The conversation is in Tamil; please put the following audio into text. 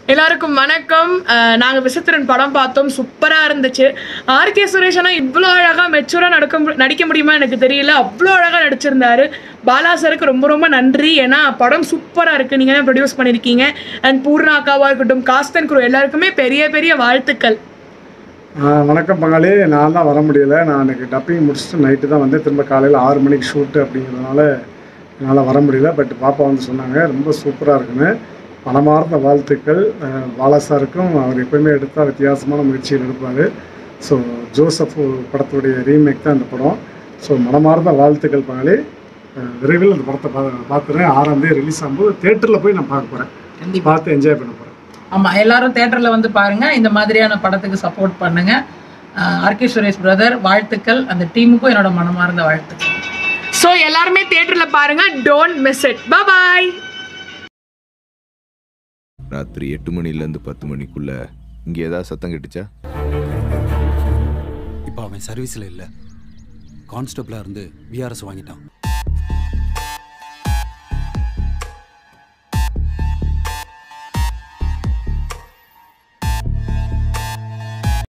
எல்லாருக்கும் வணக்கம் அஹ் நாங்க விசித்திரன் படம் பார்த்தோம் சூப்பரா இருந்துச்சு ஆர் கே சுரேஷ் அண்ணா இவ்வளோ அழகா மெச்சூரா நடக்க மு- நடிக்க முடியுமா எனக்கு தெரியல அவ்வளோ அழகா நடிச்சிருந்தாரு பாலா சாருக்கு ரொம்ப ரொம்ப நன்றி ஏன்னா படம் சூப்பரா இருக்கு நீங்க தான் ப்ரொடியூஸ் பண்ணிருக்கீங்க அண்ட் பூர்ணா அக்காவா இருக்கட்டும் காஸ்தன் குரு எல்லாருக்குமே பெரிய பெரிய வாழ்த்துக்கள் ஆ, வணக்கம் பங்காளி நான் தான் வர முடியல நான் எனக்கு டப்பிங் முடிச்சுட்டு நைட்டு தான் வந்து திரும்ப காலையில் ஆறு மணிக்கு ஷூட்டு அப்படிங்கிறதுனால என்னால் வர முடியல பட் பாப்பா வந்து சொன்னாங்க ரொம்ப சூப்பராக இருக்குன்னு மனமார்ந்த வாழ்த்துக்கள் அஹ், பாலா சாருக்கும் அவர் எப்பவுமே எடுத்தால் வித்தியாசமான முயற்சிகள் எடுப்பார் ஸோ ஜோசப் படத்துடைய ரீமேக் தான் இந்த படம் ஸோ மனமார்ந்த வாழ்த்துக்கள் பங்காளி அஹ், விரைவில் அந்த படத்தை பா பார்த்துறேன் ஆறாம் தேதி ரிலீஸ் ஆகும்போது தேட்டரில் போய் நான் பார்க்க போகிறேன் கண்டிப்பா பார்த்து என்ஜாய் பண்ண போகிறேன் ஆமா எல்லாரும் தேட்டர்ல வந்து பாருங்க இந்த மாதிரியான படத்துக்கு சப்போர்ட் பண்ணுங்க ஆர்கே சுரேஷ் பிரதர் வாழ்த்துக்கள் அந்த டீமுக்கும் என்னோட மனமார்ந்த வாழ்த்துக்கள் ஸோ எல்லாருமே தியேட்டர்ல பாருங்க டோன்ட் மிஸ் இட் பாய் ராத்திரி எட்டு மணிலேருந்து பத்து மணிக்குள்ள இங்கே ஏதாவது சத்தம் கேட்டுச்சா இப்போ அவன் சர்வீஸில் இல்லை கான்ஸ்டபிளாக இருந்து விஆர்எஸ் வாங்கிட்டான்